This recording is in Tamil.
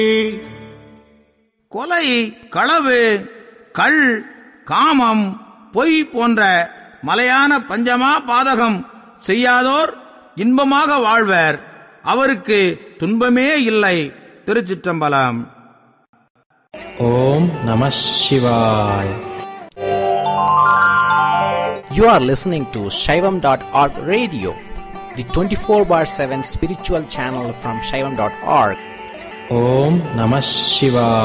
கொலை களவு கள் காமம் பொய் போன்ற மலையான பஞ்சமா பாதகம் செய்யாதோர் இன்பமாக வாழ்வர் அவருக்கு துன்பமே இல்லை திருச்சிற்றம்பலம் ஓம் நம சிவாய் You are listening to Shaivam.org radio, the 24 bar 7 spiritual channel from Shaivam.org. ஓம் நம சிவாய்